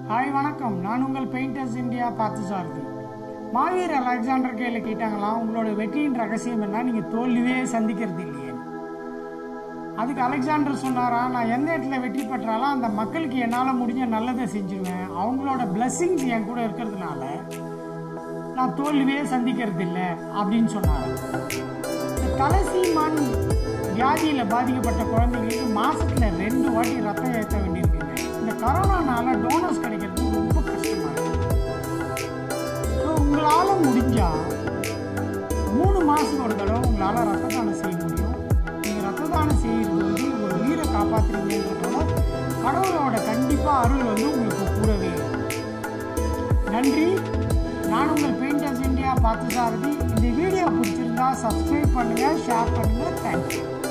Hi வணக்கம் நான் உங்கள் பெயிண்டர்ஸ் இந்தியா பார்த்து சாரதி மாவீர் அலெக்சாண்டர் கையில் கேட்டாங்களாம் உங்களோட வெற்றியின் ரகசியம் என்ன நீங்கள் தோல்வியே சந்திக்கிறது இல்லையே அதுக்கு அலெக்சாண்டர் சொன்னாரா நான் எந்த இடத்துல வெற்றி பெற்றாலும் அந்த மக்களுக்கு என்னால் முடிஞ்ச நல்லதை செஞ்சிருவேன் அவங்களோட பிளெஸ்ஸிங்ஸ் என் கூட இருக்கிறதுனால நான் தோல்வியே சந்திக்கிறது இல்லை அப்படின்னு சொன்னார் இந்த தலசீமான் வியாதியில் பாதிக்கப்பட்ட குழந்தைங்களுக்கு மாசத்துல ரெண்டு வாட்டி ரத்தம் ஏற்ற வேண்டியிருக்குங்க இந்த கரோனானால டோனர்ஸ் கிடைக்கிறது ரொம்ப கஷ்டமா இருக்கு ஸோ உங்களால் முடிஞ்சா மூணு மாதத்துக்கு ஒரு தடவை உங்களால் ரத்த தானம் செய்ய முடியும் நீங்கள் ரத்த தானம் செய்கிறது வந்து ஒரு உயிரை காப்பாற்றுறீங்கன்றதோட கடவுளோட கண்டிப்பாக அருள் வந்து உங்களுக்கு கூடவே இருக்கும். நன்றி நான் உங்கள் பெயிண்டர்ஸ் இந்தியா பார்த்து சாரதி இந்த வீடியோ பிடிச்சிருந்தா சப்ஸ்கிரைப் பண்ணுங்கள் ஷேர் பண்ணுங்கள் தேங்க்யூ